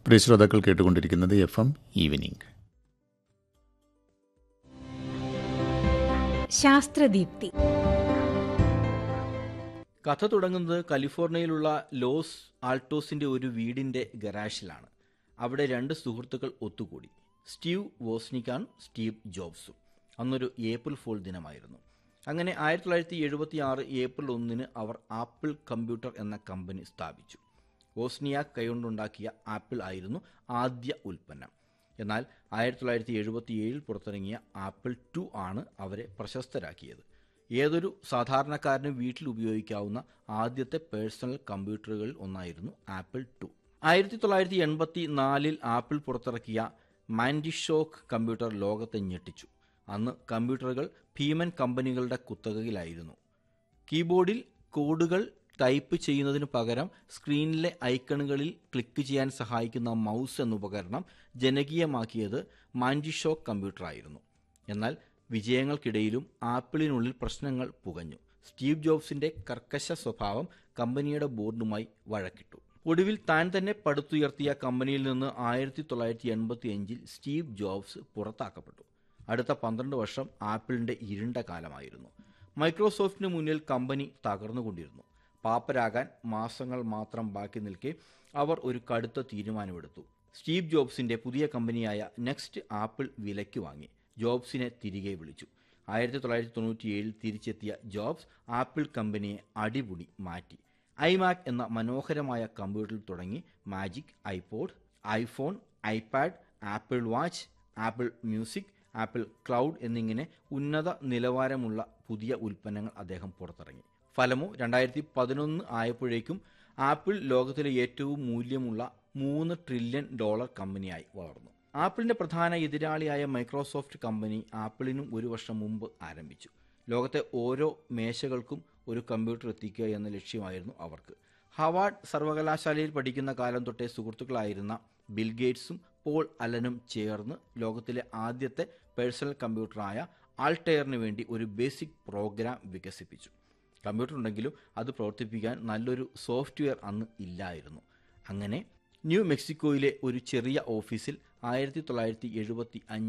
പ്രിയ ശ്രോതാക്കൾ കേട്ടുകൊണ്ടിരിക്കുന്നത് F M evening ശാസ്ത്രദീപ്തി കഥ തുടങ്ങുന്നത് കാലിഫോർണിയയിലുള്ള ലോസ് ആൾട്ടോസിന്റെ ഒരു വീടിന്റെ ഗരാഷിലാണ് അവിടെ രണ്ട് സുഹൃത്തുക്കൾ ഒത്തുകൂടി സ്റ്റീവ് വോസ്നിക്കാണ് സ്റ്റീവ് ജോബ്സും അന്നൊരു ഏപ്രിൽ ഫോൾ ദിനമായിരുന്നു അങ്ങനെ ആയിരത്തി തൊള്ളായിരത്തി എഴുപത്തി ആറ് ഏപ്രിൽ ഒന്നിന് അവർ ആപ്പിൾ കമ്പ്യൂട്ടർ എന്ന കമ്പനി സ്ഥാപിച്ചു വോസ്നിയാക് കൈകൊണ്ടുണ്ടാക്കിയ ആപ്പിൾ ആയിരുന്നു ആദ്യ ഉൽപ്പന്നം എന്നാൽ ആയിരത്തി തൊള്ളായിരത്തി എഴുപത്തി ഏഴിൽ പുറത്തിറങ്ങിയ ആപ്പിൾ ടു ആണ് അവരെ പ്രശസ്തരാക്കിയത് ഏതൊരു സാധാരണക്കാരനും വീട്ടിൽ ഉപയോഗിക്കാവുന്ന ആദ്യത്തെ പേഴ്സണൽ കമ്പ്യൂട്ടറുകളിൽ ഒന്നായിരുന്നു ആപ്പിൾ ടു ആയിരത്തി തൊള്ളായിരത്തി എൺപത്തി നാലിൽ ആപ്പിൾ പുറത്തിറക്കിയ മാൻഡിഷോക്ക് കമ്പ്യൂട്ടർ ലോകത്തെ ഞെട്ടിച്ചു അന്ന് കമ്പ്യൂട്ടറുകൾ ഭീമൻ കമ്പനികളുടെ കുത്തകയിലായിരുന്നു കീബോർഡിൽ കോഡുകൾ ടൈപ്പ് ചെയ്യുന്നതിന് പകരം സ്ക്രീനിലെ ഐക്കണുകളിൽ ക്ലിക്ക് ചെയ്യാൻ സഹായിക്കുന്ന മൗസ് എന്ന ഉപകരണം ജനകീയമാക്കിയത് മാൻഡിഷോക്ക് കമ്പ്യൂട്ടറായിരുന്നു എന്നാൽ വിജയങ്ങൾക്കിടയിലും ആപ്പിളിനുള്ളിൽ പ്രശ്നങ്ങൾ പുകഞ്ഞു സ്റ്റീവ് ജോബ്സിന്റെ കർക്കശ സ്വഭാവം കമ്പനിയുടെ ബോർഡുമായി വഴക്കിട്ടു ഒടുവിൽ താൻ തന്നെ പടുത്തുയർത്തിയ കമ്പനിയിൽ നിന്ന് ആയിരത്തി തൊള്ളായിരത്തി എൺപത്തി അഞ്ചിൽ സ്റ്റീവ് ജോബ്സ് പുറത്താക്കപ്പെട്ടു അടുത്ത പന്ത്രണ്ട് വർഷം ആപ്പിളിന്റെ ഇരുണ്ട കാലമായിരുന്നു മൈക്രോസോഫ്റ്റിന് മുന്നിൽ കമ്പനി തകർന്നുകൊണ്ടിരുന്നു പാപ്പരാകാൻ മാസങ്ങൾ മാത്രം ബാക്കി നിൽക്കെ അവർ ഒരു കടുത്ത തീരുമാനമെടുത്തു സ്റ്റീവ് ജോബ്സിന്റെ പുതിയ കമ്പനിയായ നെക്സ്റ്റ് ആപ്പിൾ വിലയ്ക്ക് വാങ്ങി ജോബ്സിനെ തിരികെ വിളിച്ചു ആയിരത്തി തൊള്ളായിരത്തി തൊണ്ണൂറ്റിയേഴിൽ തിരിച്ചെത്തിയ ജോബ്സ് ആപ്പിൾ കമ്പനിയെ അടിപൊളി മാറ്റി ഐമാക് എന്ന മനോഹരമായ കമ്പ്യൂട്ടറിൽ തുടങ്ങി magic iPod iPhone iPad Apple watch Apple music Apple cloud എന്നിങ്ങനെ ഉന്നത നിലവാരമുള്ള പുതിയ ഉൽപ്പന്നങ്ങൾ അദ്ദേഹം പുറത്തിറങ്ങി ഫലമോ രണ്ടായിരത്തി പതിനൊന്ന് ആയപ്പോഴേക്കും ആപ്പിൾ ലോകത്തിലെ ഏറ്റവും മൂല്യമുള്ള മൂന്ന് ട്രില്യൺ ഡോളർ കമ്പനിയായി വളർന്നു ആപ്പിളിന്റെ പ്രധാന എതിരാളിയായ മൈക്രോസോഫ്റ്റ് കമ്പനി ആപ്പിളിനും ഒരു വർഷം മുമ്പ് ആരംഭിച്ചു ലോകത്തെ ഓരോ മേശകൾക്കും ഒരു കമ്പ്യൂട്ടർ എത്തിക്കുക എന്ന ലക്ഷ്യമായിരുന്നു അവർക്ക് ഹവാർഡ് സർവകലാശാലയിൽ പഠിക്കുന്ന കാലം തൊട്ടേ സുഹൃത്തുക്കളായിരുന്ന ബിൽ ഗേറ്റ്സും പോൾ അലനും ചേർന്ന് ലോകത്തിലെ ആദ്യത്തെ പേഴ്സണൽ കമ്പ്യൂട്ടറായ ആൾട്ടെയറിന് വേണ്ടി ഒരു ബേസിക് പ്രോഗ്രാം വികസിപ്പിച്ചു കമ്പ്യൂട്ടർ ഉണ്ടെങ്കിലും അത് പ്രവർത്തിപ്പിക്കാൻ നല്ലൊരു സോഫ്റ്റ്വെയർ അന്ന് ഇല്ലായിരുന്നു അങ്ങനെ ന്യൂ മെക്സിക്കോയിലെ ഒരു ചെറിയ ഓഫീസിൽ ആയിരത്തി തൊള്ളായിരത്തി എഴുപത്തി